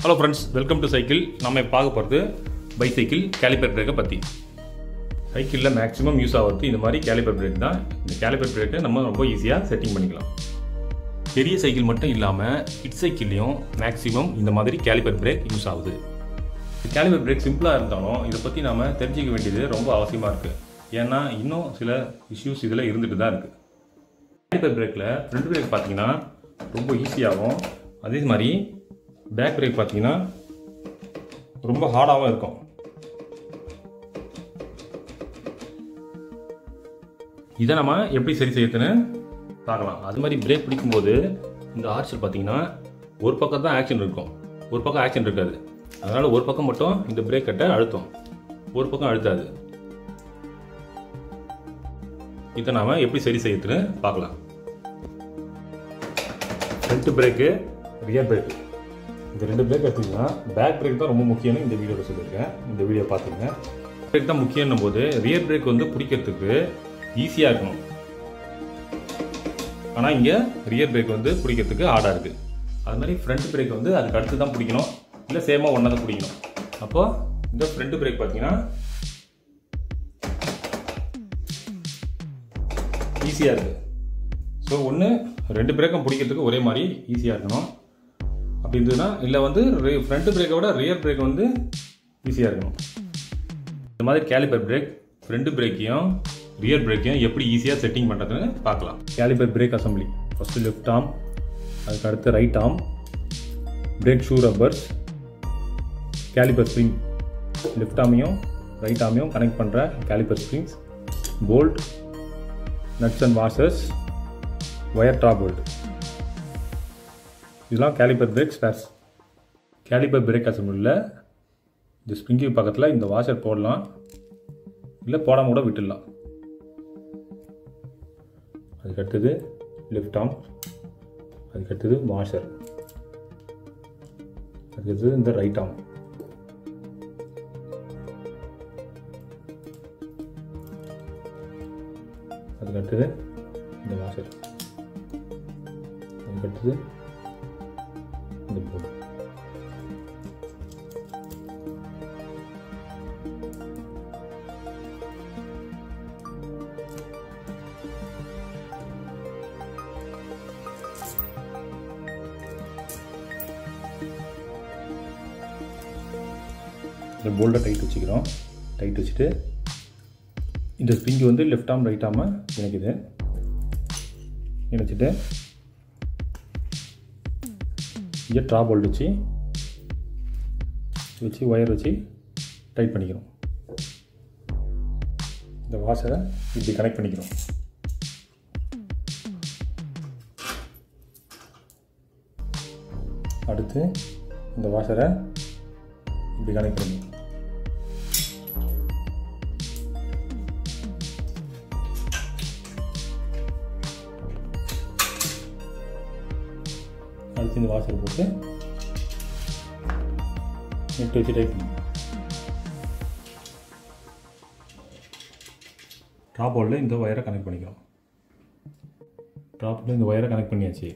Hello friends welcome to cycle நம்ம இப்ப பார்க்க போகிறது பைசைக்கிள் கேலிபர் பிரேக்கை பற்றி சைக்கிளில் மேக்ஸிமம் யூஸ் ஆகிறது இந்த மாதிரி கேலிபர் பிரேக் தான் இந்த கேலிபர் பிரேக்கை நம்ம ரொம்ப ஈஸியாக செட்டிங் பண்ணிக்கலாம் பெரிய சைக்கிள் மட்டும் இல்லாமல் கிட் சைக்கிள்லையும் மேக்ஸிமம் இந்த மாதிரி கேலிபர் பிரேக் யூஸ் ஆகுது கேலிபர் பிரேக் சிம்பிளாக இருந்தாலும் இதை பற்றி நாம் தெரிஞ்சிக்க வேண்டியது ரொம்ப அவசியமாக இருக்குது ஏன்னா இன்னும் சில இஷ்யூஸ் இதில் இருந்துட்டு தான் இருக்குது கேலிபர் பிரேக்கில் ஃப்ரண்ட் பிரேக் பார்த்தீங்கன்னா ரொம்ப ஈஸியாகவும் அதே மாதிரி பேக் பிரேக் பார்த்தீங்கன்னா ரொம்ப ஹார்டாகவும் இருக்கும் இதை நம்ம எப்படி சரி செய்யறதுன்னு பார்க்கலாம் அது மாதிரி பிரேக் பிடிக்கும்போது இந்த ஆர்ச்சல் பார்த்தீங்கன்னா ஒரு பக்கம் தான் ஆக்ஷன் இருக்கும் ஒரு பக்கம் ஆக்ஷன் இருக்காது அதனால் ஒரு பக்கம் மட்டும் இந்த பிரேக் கட்டை அழுத்தும் ஒரு பக்கம் அழுத்தாது இதை நாம் எப்படி சரி செய்யறதுன்னு பார்க்கலாம் ஃப்ரண்ட் பிரேக்கு ரியர் பிரேக்கு இந்த ரெண்டு பிரேக் எடுத்தீங்கன்னா பேக் பிரேக் தான் ரொம்ப முக்கியம்னு இந்த வீடியோவில் சொல்லியிருக்கேன் இந்த வீடியோ பார்த்துங்க பிரேக் தான் முக்கியம்னும் போது ரியர் பிரேக் வந்து பிடிக்கிறதுக்கு ஈஸியாக இருக்கணும் ஆனால் இங்கே ரியர் பிரேக் வந்து பிடிக்கிறதுக்கு ஹார்டாக இருக்குது அது மாதிரி ஃப்ரண்ட் பிரேக் வந்து அதுக்கு அடுத்து தான் பிடிக்கணும் இல்லை சேமாக ஒன்றா தான் பிடிக்கணும் அப்போ இந்த ஃப்ரண்ட் பிரேக் பார்த்தீங்கன்னா ஈஸியாக இருக்குது ஸோ ஒன்று ரெண்டு பிரேக்கும் பிடிக்கிறதுக்கு ஒரே மாதிரி ஈஸியாக இருக்கணும் அப்படி இருந்ததுன்னா இல்லை வந்து ஃப்ரண்ட் பிரேக்கை விட ரியர் பிரேக் வந்து ஈஸியாக இருக்கணும் இந்த மாதிரி கேலிபர் பிரேக் ஃப்ரண்ட் பிரேக்கையும் ரியர் பிரேக்கையும் எப்படி ஈஸியாக செட்டிங் பண்ணுறதுன்னு பார்க்கலாம் caliper brake assembly first left arm அதுக்கு அடுத்து right arm brake shoe rubbers caliper spring left ஆர்மையும் ரைட் ஆர்மையும் கனெக்ட் பண்ணுற caliper springs bolt nuts and washers wire draw bolt இதெல்லாம் caliper brake spares caliper brake அசம்பிளில் இந்த ஸ்ப்ரிங்கு பக்கத்தில் இந்த வாஷர் போடலாம் இல்லை போடாமல் கூட விட்டுடலாம் அதுக்கு அடுத்தது லெஃப்ட் ஆர்ம் அதுக்கு அடுத்தது வாஷர் அதுக்கு அடுத்தது இந்த ரைட் ஆர்ம் அதுக்கு அடுத்தது இந்த வாஷர் அதுக்கு அடுத்தது இந்த போர்டு இந்த போல்டை டைட் வச்சுக்கிறோம் டைட் வச்சுட்டு இந்த ஸ்ப்ரிங்கு வந்து லெஃப்ட் ஆர்ம் ரைட் ஆர்மை இணைக்குது இணைச்சிட்டு இங்கே ட்ரா போல்ட் வச்சு வச்சு ஒயர் வச்சு டைட் பண்ணிக்கிறோம் இந்த வாஷரை இப்படி கனெக்ட் பண்ணிக்கிறோம் அடுத்து இந்த வாஷரை இப்படி கனெக்ட் பண்ணி அடுத்து இந்த வாஷர் போட்டு நெட் வச்சு டைப் பண்ணி ட்ராப் போர்டில் இந்த ஒயரை கனெக்ட் பண்ணிக்கிறோம் ட்ராப் போர்டில் இந்த ஒயரை கனெக்ட் பண்ணியாச்சு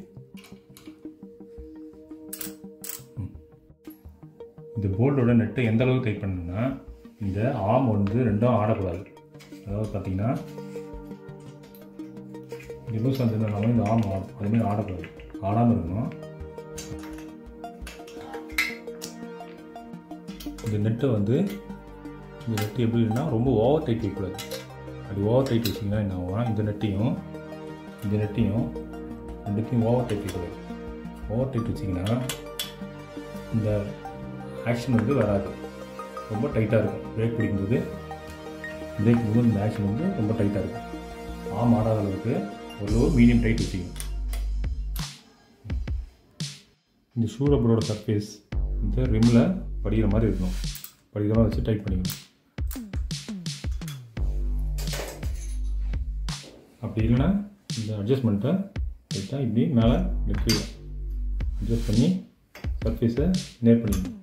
இந்த போல்டோட நெட்டை எந்த அளவுக்கு டைட் பண்ணணும்னா இந்த ஆம் வந்து ரெண்டும் ஆடக்கூடாது அதாவது பார்த்தீங்கன்னா இந்த லூஸ் வந்ததுனால இந்த ஆம் ஆடும் அதுமாதிரி ஆடக்கூடாது ஆடாமல் இருக்கணும் இந்த நெட்டை வந்து இந்த நெட்டு எப்படி இருக்குன்னா ரொம்ப ஓவர் டைட் வைக்கக்கூடாது அப்படி ஓவர் டைட் வச்சிங்கன்னா என்ன ஆகும் இந்த நெட்டையும் இந்த நெட்டையும் ரெண்டுத்தையும் ஓவர் டைட் வைக்கக்கூடாது ஓவர் டைட் வச்சிங்கன்னா இந்த ஆக்ஷன் வந்து வராது ரொம்ப டைட்டாக இருக்கும் பிரேக் பிடிக்கும்போது பிரேக் போது இந்த ஆக்ஷன் வந்து ரொம்ப டைட்டாக இருக்கும் ஆம் ஆடாத அளவுக்கு ஒரு மீடியம் டைட் வச்சுக்கணும் இந்த ஷூ ரப்பரோட சர்ஃபேஸ் இந்த ரிம்மில் படிக்கிற மாதிரி இருக்கணும் படிக்கிற மாதிரி வச்சு டைட் பண்ணிக்கணும் அப்படி இல்லைன்னா இந்த அட்ஜஸ்ட்மெண்ட்டை லைட்டாக இப்படி மேலே கீழே அட்ஜஸ்ட் பண்ணி சர்ஃபேஸை நேர் பண்ணிக்கணும்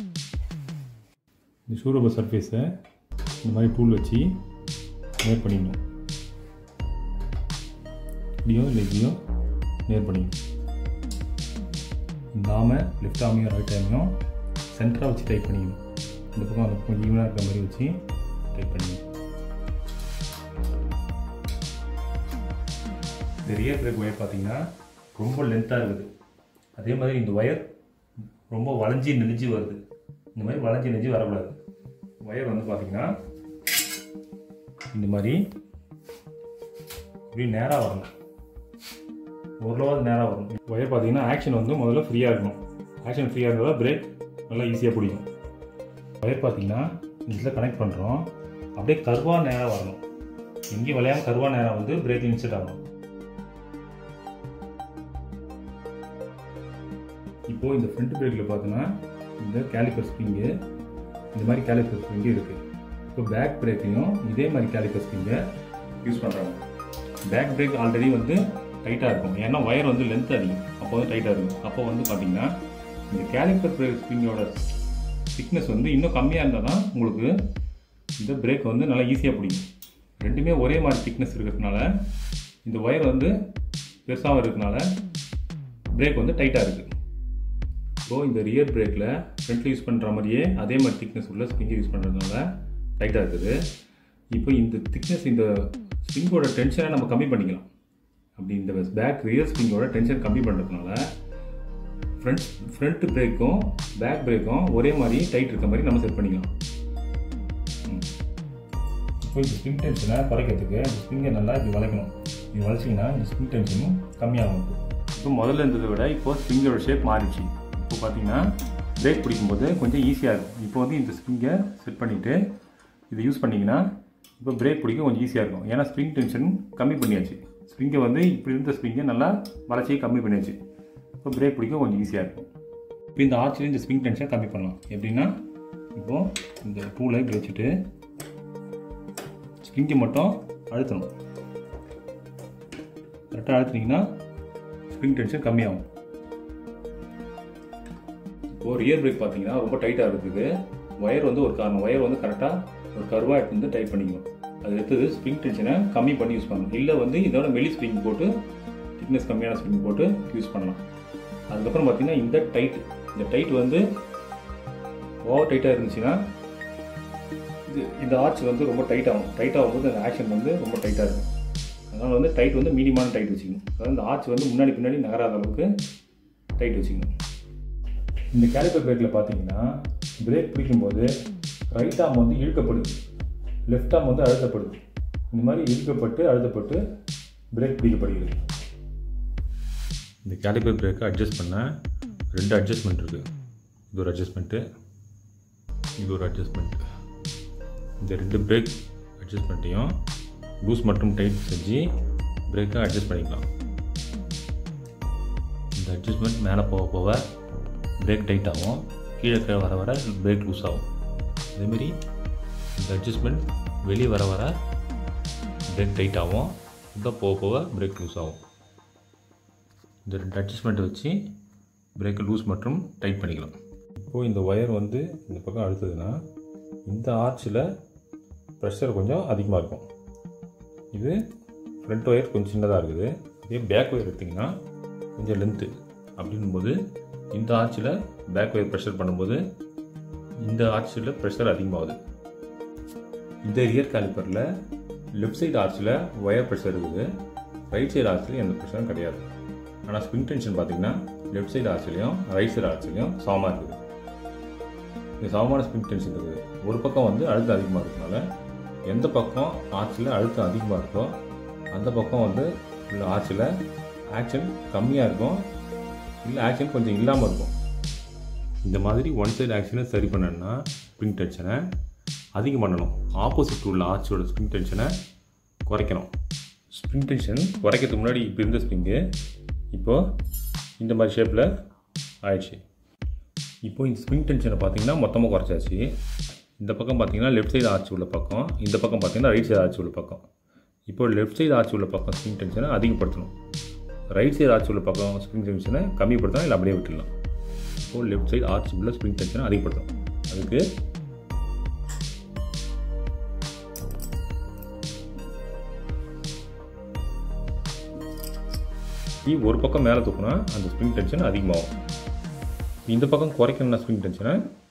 இந்த ஷூ ரப்பர் சர்ஃபேஸை இந்த மாதிரி டூல் வச்சு நேர் பண்ணிக்கணும் இப்படியோ இல்லை இப்படியோ நேர் பண்ணிக்கணும் இந்த ஆமை லெஃப்ட் ஆமையும் ரைட் ஆமையும் சென்டராக வச்சு டைட் பண்ணிக்கணும் இந்த பக்கம் அந்த பக்கம் ஈவனாக இருக்கிற மாதிரி வச்சு டைட் பண்ணிக்கணும் இந்த ரியர் பிரேக் ஒயர் பார்த்தீங்கன்னா ரொம்ப லென்த்தாக இருக்குது அதே மாதிரி இந்த ஒயர் ரொம்ப வளைஞ்சி நெளிஞ்சு வருது இந்த மாதிரி வளைஞ்சி நெளிஞ்சு வரக்கூடாது ஒயர் வந்து பார்த்தீங்கன்னா இந்த மாதிரி இப்படி நேராக வரணும் ஓரளவாவது நேராக வரும் ஒயர் பார்த்தீங்கன்னா ஆக்ஷன் வந்து முதல்ல ஃப்ரீயாக இருக்கணும் ஆக்ஷன் ஃப்ரீயாக இருந்தால் பிரேக் நல்லா ஈஸியாக பிடிக்கும் ஒயர் பார்த்தீங்கன்னா இதில் கனெக்ட் பண்ணுறோம் அப்படியே கருவாக நேராக வரணும் எங்கேயும் விளையாம கருவாக நேராக வந்து பிரேக் இன்செட் ஆகணும் இப்போது இந்த ஃப்ரண்ட் பிரேக்கில் பார்த்தோன்னா இந்த கேலிப்பர் ஸ்ப்ரிங்கு இந்த மாதிரி கேலிப்பர் ஸ்ப்ரிங்கு இருக்குது இப்போ பேக் பிரேக்லையும் இதே மாதிரி கேலிப்பர் ஸ்ப்ரிங்கை யூஸ் பண்ணுறாங்க பேக் பிரேக் ஆல்ரெடி வந்து டைட்டாக இருக்கும் ஏன்னா ஒயர் வந்து லென்த் அதிகம் அப்போ வந்து டைட்டாக இருக்கும் அப்போ வந்து பார்த்தீங்கன்னா இந்த கேலிப்பர் பிரேக் ஸ்ப்ரிங்கோட திக்னஸ் வந்து இன்னும் கம்மியாக இருந்தால் தான் உங்களுக்கு இந்த பிரேக் வந்து நல்லா ஈஸியாக பிடிக்கும் ரெண்டுமே ஒரே மாதிரி திக்னஸ் இருக்கிறதுனால இந்த ஒயர் வந்து பெருசாக இருக்கிறதுனால பிரேக் வந்து டைட்டாக இருக்குது ஸோ இந்த ரியர் பிரேக்கில் ஃப்ரண்ட்டில் யூஸ் பண்ணுற மாதிரியே அதே மாதிரி திக்னஸ் உள்ள ஸ்ப்ரிங்கை யூஸ் பண்ணுறதுனால டைட்டாக இருக்குது இப்போ இந்த திக்னஸ் இந்த ஸ்ப்ரிங்கோட டென்ஷனை நம்ம கம்மி பண்ணிக்கலாம் அப்படி இந்த பேக் ரியர் ஸ்ப்ரிங்கோட டென்ஷன் கம்மி பண்ணுறதுனால ஃப்ரண்ட் ஃப்ரண்ட் பிரேக்கும் பேக் பிரேக்கும் ஒரே மாதிரி டைட் இருக்க மாதிரி நம்ம செட் பண்ணிக்கலாம் ம். இப்போ இந்த ஸ்ப்ரிங் டென்ஷனை குறைக்கிறதுக்கு இந்த ஸ்ப்ரிங்கை நல்லா இப்படி வளைக்கணும் இப்படி வளைச்சிங்கன்னா இந்த ஸ்ப்ரிங் டென்ஷனும் கம்மியாகும் இப்போ முதல்ல இருந்ததை விட இப்போ ஸ்ப்ரிங்கோட ஷேப் மாறிடுச்சு இப்போ பார்த்தீங்கன்னா பிரேக் பிடிக்கும்போது கொஞ்சம் ஈஸியாக இருக்கும் இப்போ வந்து இந்த ஸ்ப்ரிங்கை செட் பண்ணிவிட்டு இதை யூஸ் பண்ணிங்கன்னா இப்போ பிரேக் பிடிக்க கொஞ்சம் ஈஸியாக இருக்கும் ஏன்னா ஸ்ப்ரிங் டென்ஷன் கம்மி பண்ணியாச்சு ஸ்ப்ரிங்கை வந்து இப்படி இருந்த ஸ்ப்ரிங்கை நல்லா வளர்ச்சியை கம்மி பண்ணியாச்சு இப்போ பிரேக் பிடிக்க கொஞ்சம் ஈஸியாக இருக்கும் இப்போ இந்த ஆர்ச்சில் இந்த ஸ்ப்ரிங் டென்ஷனை கம்மி பண்ணலாம் எப்படின்னா இப்போது இந்த டூலை இப்படி வச்சுட்டு ஸ்ப்ரிங்கை மட்டும் அழுத்தணும் கரெக்டாக அழுத்துனீங்கன்னா ஸ்ப்ரிங் டென்ஷன் கம்மியாகும் இப்போது ரியர் பிரேக் பார்த்தீங்கன்னா ரொம்ப டைட்டாக இருக்குது ஒயர் வந்து ஒரு காரணம் ஒயர் வந்து கரெக்டாக ஒரு கருவாக எடுத்து வந்து டைட் பண்ணிக்கணும் அது எடுத்தது ஸ்ப்ரிங் டென்ஷனை கம்மி பண்ணி யூஸ் பண்ணணும் இல்லை வந்து இதோட மெலி ஸ்ப்ரிங் போட்டு திக்னஸ் கம்மியான ஸ்ப்ரிங் போட்டு யூஸ் பண்ணலாம் அதுக்கப்புறம் பார்த்தீங்கன்னா இந்த டைட் இந்த டைட் வந்து ஓவர் டைட்டாக இருந்துச்சுன்னா இது இந்த ஆர்ச் வந்து ரொம்ப டைட் ஆகும் டைட் ஆகும்போது அந்த ஆக்ஷன் வந்து ரொம்ப டைட்டாக இருக்கும் அதனால் வந்து டைட் வந்து மீடியமான டைட் வச்சுக்கணும் அதாவது இந்த ஆர்ச் வந்து முன்னாடி பின்னாடி நகராத அளவுக்கு டைட் வச்சுக்கணும் இந்த கேலிப்பர் பிரேக்கில் பார்த்தீங்கன்னா பிரேக் பிடிக்கும்போது ரைட் ஆர்ம் வந்து இழுக்கப்படுது லெஃப்ட் ஆர்ம் வந்து அழுத்தப்படுது இந்த மாதிரி இழுக்கப்பட்டு அழுத்தப்பட்டு பிரேக் பிடிக்கப்படுகிறது இந்த கேலிப்பர் பிரேக்கை அட்ஜஸ்ட் பண்ண ரெண்டு அட்ஜஸ்ட்மெண்ட் இருக்குது இது ஒரு அட்ஜஸ்ட்மெண்ட்டு இது ஒரு அட்ஜஸ்ட்மெண்ட் இந்த ரெண்டு பிரேக் அட்ஜஸ்ட்மெண்ட்டையும் லூஸ் மற்றும் டைட் செஞ்சு பிரேக்கை அட்ஜஸ்ட் பண்ணிக்கலாம் இந்த அட்ஜஸ்ட்மெண்ட் மேலே போக போக பிரேக் டைட் ஆகும் கீழே கீழே வர வர பிரேக் லூஸ் ஆகும் அதேமாரி இந்த அட்ஜஸ்ட்மெண்ட் வெளியே வர வர பிரேக் டைட் ஆகும் உள்ளே போக போக பிரேக் லூஸ் ஆகும் இந்த ரெண்டு அட்ஜஸ்ட்மெண்ட்டை வச்சு பிரேக்கை லூஸ் மற்றும் டைட் பண்ணிக்கலாம் இப்போது இந்த ஒயர் வந்து இந்த பக்கம் அழுத்ததுன்னா இந்த ஆர்ச்சில் ப்ரெஷர் கொஞ்சம் அதிகமாக இருக்கும் இது ஃப்ரண்ட் ஒயர் கொஞ்சம் சின்னதாக இருக்குது இதே பேக் ஒயர் எடுத்திங்கன்னா கொஞ்சம் லென்த்து அப்படின்போது இந்த ஆர்ச்சில் பேக் ஒயர் ப்ரெஷர் பண்ணும்போது இந்த ஆர்ச்சில் ப்ரெஷர் அதிகமாகுது இந்த ரியர் காலிப்பரில் லெஃப்ட் சைடு ஆர்ச்சில் ஒயர் ப்ரெஷர் இருக்குது ரைட் சைடு ஆர்ச்சில் எந்த ப்ரெஷரும் கிடையாது ஆனால் ஸ்ப்ரிங் டென்ஷன் பார்த்தீங்கன்னா லெஃப்ட் சைடு ஆர்ச்சிலையும் ரைட் சைடு ஆர்ச்சிலையும் சமமாக இருக்குது இது சமமான ஸ்ப்ரிங் டென்ஷன் இருக்குது ஒரு பக்கம் வந்து அழுத்தம் அதிகமாக இருக்கிறதுனால எந்த பக்கம் ஆர்ச்சில் அழுத்தம் அதிகமாக இருக்கோ அந்த பக்கம் வந்து உள்ள ஆர்ச்சில் ஆக்ஷன் கம்மியாக இருக்கும் இல்லை ஆக்ஷன் கொஞ்சம் இல்லாமல் இருக்கும் இந்த மாதிரி ஒன் சைடு ஆக்ஷனை சரி பண்ணணும்னா ஸ்ப்ரிங் டென்ஷனை அதிகம் பண்ணணும் ஆப்போசிட் உள்ள ஆர்ச்சோட ஸ்ப்ரிங் டென்ஷனை குறைக்கணும் ஸ்ப்ரிங் டென்ஷன் குறைக்கிறதுக்கு முன்னாடி இப்போ இருந்த ஸ்ப்ரிங்கு இப்போது இந்த மாதிரி ஷேப்பில் ஆயிடுச்சு இப்போ இந்த ஸ்ப்ரிங் டென்ஷனை பார்த்தீங்கன்னா மொத்தமாக குறைச்சாச்சு இந்த பக்கம் பார்த்தீங்கன்னா லெஃப்ட் சைடு ஆர்ச் உள்ள பக்கம் இந்த பக்கம் பார்த்தீங்கன்னா ரைட் சைடு ஆர்ச் உள்ள பக்கம் இப்போ லெஃப்ட் சைடு ஆர்ச் உள்ள பக்கம் ஸ்ப்ரிங் டென்ஷனை அதிகப்படுத்தணும் ரைட் சைடு ஆர்ச் உள்ள பக்கம் ஸ்ப்ரிங் டென்ஷனை கம்மிப்படுத்தணும் இல்லை அப்படியே விட்டுடலாம் இப்போ லெஃப்ட் சைடு ஆர்ச் உள்ள ஸ்ப்ரிங் டென்ஷனை அதிகப்படுத்தணும் அதுக்கு கீ ஒரு பக்கம் மேலே தூக்குனா அந்த ஸ்ப்ரிங் டென்ஷன் அதிகமாகும் இந்த பக்கம் குறைக்கணும்னா ஸ்ப்ரிங் டென்ஷனை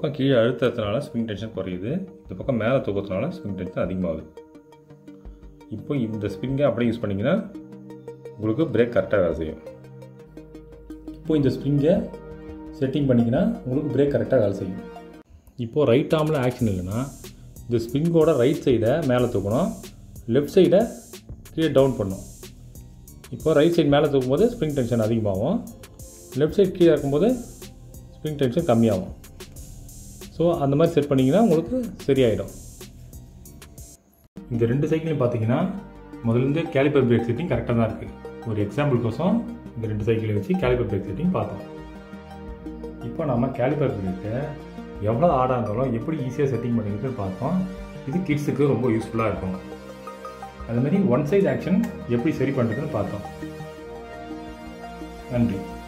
பக்கம் கீழே அழுத்தத்தினால ஸ்ப்ரிங் டென்ஷன் குறையுது இந்த பக்கம் மேலே தூக்கத்தினால ஸ்ப்ரிங் டென்ஷன் அதிகமாகுது இப்போ இந்த ஸ்ப்ரிங்கை அப்படியே யூஸ் பண்ணிங்கன்னா உங்களுக்கு பிரேக் கரெக்டாக வேலை செய்யும் இப்போ இந்த ஸ்ப்ரிங்கை செட்டிங் பண்ணிங்கன்னா உங்களுக்கு பிரேக் கரெக்டாக வேலை செய்யும் இப்போது ரைட் ஆர்மில் ஆக்ஷன் இல்லைன்னா இந்த ஸ்ப்ரிங்கோட ரைட் சைடை மேலே தூக்கணும் லெஃப்ட் சைடை கீழே டவுன் பண்ணும் இப்போ ரைட் சைடு மேலே தூக்கும்போது ஸ்ப்ரிங் டென்ஷன் அதிகமாகும் லெஃப்ட் சைடு கீழே இருக்கும்போது ஸ்ப்ரிங் டென்ஷன் கம்மியாகும் ஸோ அந்த மாதிரி செட் பண்ணிங்கன்னா உங்களுக்கு சரியாயிடும் இந்த ரெண்டு சைக்கிளையும் பார்த்தீங்கன்னா முதல்ல கேலிபர் பிரேக் செட்டிங் கரெக்டாக தான் இருக்குது ஒரு எக்ஸாம்பிள் கோசம் இந்த ரெண்டு சைக்கிளை வச்சு கேலிபர் பிரேக் செட்டிங் பார்த்தோம் இப்போ நம்ம கேலிபர் பிரேக்கை எவ்வளோ ஆடாக இருந்தாலும் எப்படி ஈஸியாக செட்டிங் பண்ணிக்கிறது பார்த்தோம் இது கிட்ஸுக்கு ரொம்ப யூஸ்ஃபுல்லாக இருக்கும் அது மாதிரி ஒன் சைடு ஆக்ஷன் எப்படி சரி பண்ணுறதுன்னு பார்த்தோம் நன்றி